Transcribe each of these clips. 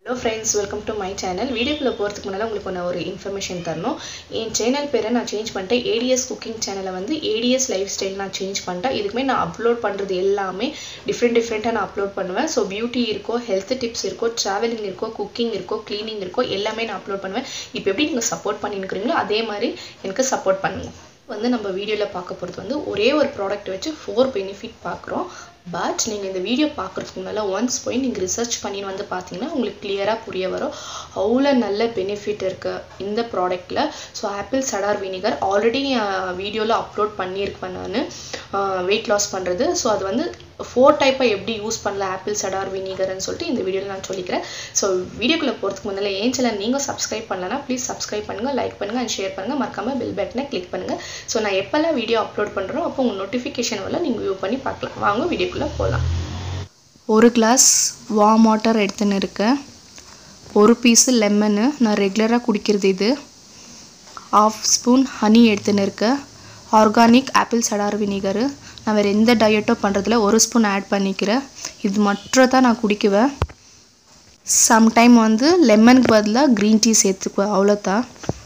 hello friends welcome to my channel வீடியோக்குள்ளே போகிறதுக்கு முன்னால் உங்களுக்கு நான் ஒரு இன்ஃபர்மேஷன் தரணும் என் சேனல் பேரை நான் சேஞ்ச் பண்ணிட்டேன் ஏடிஎஸ் குக்கிங் சேனலை வந்து ஏடிஎஸ் லைஃப் ஸ்டைல் நான் சேஞ்ச் பண்ணிட்டேன் இதுக்குமே நான் அப்லோட் பண்ணுறது எல்லாமே டிஃப்ரெண்ட் டிஃப்ரெண்ட்டாக நான் அப்லோட் பண்ணுவேன் ஸோ பியூட்டி இருக்கோ ஹெல்த் டிப்ஸ் இருக்கோ ட்ராவலிங் இருக்கோ குக்கிங் இருக்கோ க்ளீனிங் இருக்கோ எல்லாமே நான் அப்லோட் பண்ணுவேன் இப்போ எப்படி நீங்கள் சப்போர்ட் பண்ணிருக்கிறீங்களோ அதே மாதிரி எனக்கு சப்போர்ட் பண்ணுங்க வந்து நம்ம வீடியோவில் பார்க்க போகிறது வந்து ஒரே ஒரு ப்ராடக்ட் வச்சு ஃபோர் பெனிஃபிட் பார்க்குறோம் பட் நீங்கள் இந்த வீடியோ பார்க்குறதுக்கு முன்னால் ஒன்ஸ் போய் நீங்கள் ரிசர்ச் பண்ணின்னு வந்து பார்த்தீங்கன்னா உங்களுக்கு கிளியராக புரிய வரும் அவ்வளோ நல்ல பெனிஃபிட் இருக்குது இந்த ப்ராடக்ட்டில் so apple cider vinegar already வீடியோவில் அப்லோட் பண்ணியிருப்பேன் நான் வெயிட் லாஸ் பண்ணுறது ஸோ அது வந்து ஃபோர் டைப்பாக எப்படி யூஸ் பண்ணலாம் ஆப்பிள் சடார் வினிகர்னு சொல்லிட்டு இந்த வீடியோவில் நான் சொல்லிக்கிறேன் ஸோ வீடியோக்குள்ளே போகிறதுக்கு முன்னால் ஏன் சேனல் நீங்கள் சப்ஸ்கிரைப் பண்ணலன்னா ப்ளீஸ் சப்ஸ்கிரைப் பண்ணுங்கள் லைக் பண்ணுங்கள் அண்ட் ஷேர் பண்ணுங்கள் மறக்காமல் பெல் பட்டனை கிளிக் பண்ணுங்கள் ஸோ நான் எப்போல்லாம் வீடியோ அப்லோட் பண்ணுறோம் அப்போ உங்கள் நோட்டிஃபிகேஷன் வரல நீங்கள் வியூ பண்ணி பார்க்கலாம் வாங்க வீடியோக்குள்ளே போகலாம் ஒரு கிளாஸ் வார்ம் வாட்டர் எடுத்துன்னு இருக்கேன் ஒரு பீஸு லெமனு நான் ரெகுலராக குடிக்கிறது இது ஆஃப் ஸ்பூன் ஹனி எடுத்துன்னு இருக்கேன் ஆர்கானிக் ஆப்பிள் சடார் வினிகரு நான் வேறு எந்த டயட்டும் பண்ணுறதில்ல ஒரு ஸ்பூன் ஆட் பண்ணிக்கிறேன் இது மட்டும் தான் நான் குடிக்குவேன் சம்டைம் வந்து லெமனுக்கு பதிலாக க்ரீன் டீ சேர்த்துக்குவேன் அவ்வளோதான்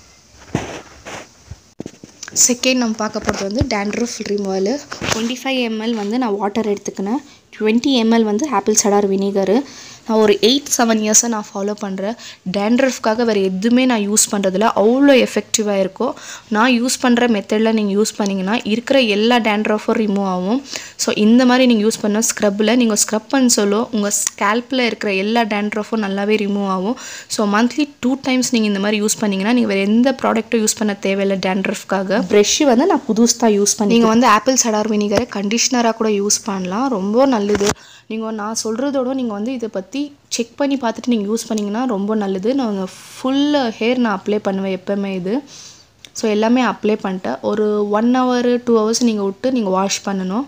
செகண்ட் நம்ம பார்க்க போகிறது வந்து dandruff removal twenty five ML வந்து நான் வாட்டர் எடுத்துக்கினேன் டுவெண்ட்டி எம்எல் வந்து ஆப்பிள் சடார் வினிகரு நான் ஒரு எயிட் செவன் இயர்ஸாக நான் ஃபாலோ பண்ணுறேன் டேண்ட்ரஃப்காக வேறு எதுவுமே நான் யூஸ் பண்ணுறதில்ல அவ்வளோ எஃபெக்டிவாக இருக்கும் நான் யூஸ் பண்ணுற மெத்தடில் நீங்கள் யூஸ் பண்ணிங்கன்னா இருக்கிற எல்லா டேண்ட்ரஃபும் ரிமூவ் ஆகும் ஸோ இந்த மாதிரி நீங்கள் யூஸ் பண்ண ஸ்க்ரப்பில் நீங்கள் ஸ்க்ரப் பண்ண சொல்லும் உங்கள் ஸ்கேல்பில் இருக்கிற எல்லா டேண்ட்ரஃபும் நல்லாவே ரிமூவ் ஆகும் ஸோ மந்த்லி டூ டைம்ஸ் நீங்கள் இந்த மாதிரி யூஸ் பண்ணிங்கன்னா நீங்கள் வேறு எந்த ப்ராடக்ட்டும் யூஸ் பண்ண தேவையில்லை டேண்ட்ரஃப்காக ப்ரெஷ்ஷு வந்து நான் புதுசு தான் யூஸ் பண்ணி நீங்கள் வந்து ஆப்பிள் சடார் வினிகரை கண்டிஷ்னராக கூட யூஸ் பண்ணலாம் ரொம்ப நல்லது நீங்கள் நான் சொல்கிறதோட நீங்கள் வந்து இதை பற்றி செக் பண்ணி பார்த்துட்டு நீங்கள் யூஸ் பண்ணிங்கன்னா ரொம்ப நல்லது நான் ஃபுல் ஹேர் நான் அப்ளை பண்ணுவேன் எப்போவுமே இது ஸோ எல்லாமே அப்ளை பண்ணிட்டேன் ஒரு ஒன் ஹவர் டூ ஹவர்ஸ் நீங்கள் விட்டு நீங்கள் வாஷ் பண்ணணும்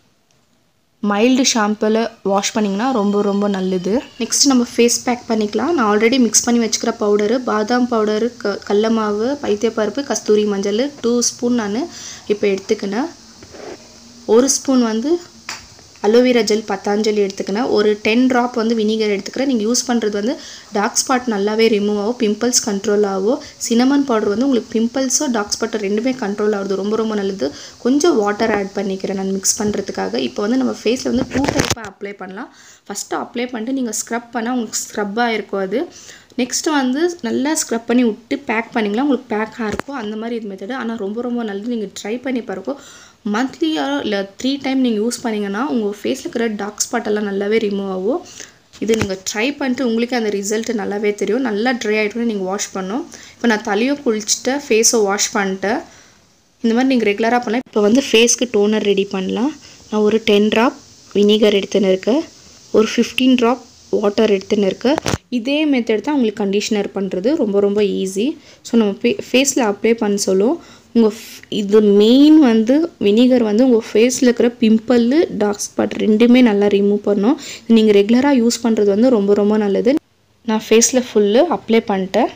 மைல்டு ஷாம்பில் வாஷ் பண்ணிங்கன்னா ரொம்ப ரொம்ப நல்லது நெக்ஸ்ட் நம்ம ஃபேஸ் பேக் பண்ணிக்கலாம் நான் ஆல்ரெடி மிக்ஸ் பண்ணி வச்சுக்கிற பவுடரு பாதாம் பவுடரு க கடல மாவு பைத்தியப்பருப்பு கஸ்தூரி மஞ்சள் டூ ஸ்பூன் நான் இப்போ எடுத்துக்கினேன் ஒரு ஸ்பூன் வந்து அலோவேரா ஜெல் பத்தாஞ்சலி எடுத்துக்கினேன் ஒரு டென் ட்ராப் வந்து வினிகர் எடுத்துக்கிறேன் நீங்கள் யூஸ் பண்ணுறது வந்து டார்க் ஸ்பாட் நல்லாவே ரிமூவ் ஆகும் பிம்பிள்ஸ் கண்ட்ரோல் ஆகும் சினமன் பவுடர் வந்து உங்களுக்கு பிம்பிள்ஸோ டார்க் ஸ்பாட்டோ ரெண்டுமே கண்ட்ரோல் ஆகுது ரொம்ப ரொம்ப நல்லது கொஞ்சம் வாட்டர் ஆட் பண்ணிக்கிறேன் நான் மிக்ஸ் பண்ணுறதுக்காக இப்போ வந்து நம்ம ஃபேஸில் வந்து டூ டைப்பாக அப்ளை பண்ணலாம் ஃபஸ்ட்டு அப்ளை பண்ணிட்டு நீங்கள் ஸ்க்ரப் பண்ணால் உங்களுக்கு ஸ்க்ரப்பாக இருக்கும் அது நெக்ஸ்ட்டு வந்து நல்லா ஸ்க்ரப் பண்ணி விட்டு பேக் பண்ணிங்களா உங்களுக்கு பேக்காக இருக்கும் அந்த மாதிரி இது மெத்தடு ஆனால் ரொம்ப ரொம்ப நல்லது நீங்கள் ட்ரை பண்ணி பாருங்க மந்த்லியாக இல்லை த்ரீ டைம் நீங்கள் யூஸ் பண்ணிங்கன்னா உங்கள் ஃபேஸில் இருக்கிற டார்க் ஸ்பாட் எல்லாம் நல்லாவே ரிமூவ் ஆகும் இது நீங்கள் ட்ரை பண்ணிட்டு உங்களுக்கே அந்த ரிசல்ட் நல்லாவே தெரியும் நல்லா ட்ரை ஆகிட்டு நீங்கள் வாஷ் பண்ணணும் இப்போ நான் தலையும் குளிச்சுட்டு ஃபேஸை வாஷ் பண்ணிட்டேன் இந்த மாதிரி நீங்கள் ரெகுலராக பண்ணலாம் இப்போ வந்து ஃபேஸ்க்கு டோனர் ரெடி பண்ணலாம் நான் ஒரு டென் ட்ராப் வினிகர் எடுத்துன்னு இருக்கேன் ஒரு ஃபிஃப்டீன் ட்ராப் வாட்டர் எடுத்துன்னு இருக்கேன் இதே மெத்தட் தான் உங்களுக்கு கண்டிஷனர் பண்ணுறது ரொம்ப ரொம்ப ஈஸி ஸோ நம்ம ஃபே ஃபேஸில் அப்ளை பண்ண சொல்லும் உங்கள் இது மெயின் வந்து வினிகர் வந்து உங்கள் ஃபேஸில் இருக்கிற பிம்பிள் டார்க் ஸ்பாட் ரெண்டுமே நல்லா ரிமூவ் பண்ணும் நீங்கள் ரெகுலராக யூஸ் பண்ணுறது வந்து ரொம்ப ரொம்ப நல்லது நான் ஃபேஸில் ஃபுல்லு அப்ளை பண்ணிட்டேன்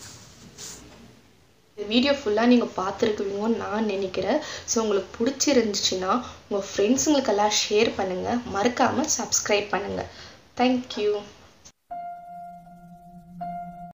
இந்த வீடியோ ஃபுல்லாக நீங்கள் பார்த்துருக்குவீங்கன்னு நான் நினைக்கிறேன் ஸோ உங்களுக்கு பிடிச்சிருந்துச்சுன்னா உங்கள் ஃப்ரெண்ட்ஸுங்களுக்கெல்லாம் ஷேர் பண்ணுங்கள் மறக்காமல் சப்ஸ்கிரைப் பண்ணுங்கள் தேங்க்யூ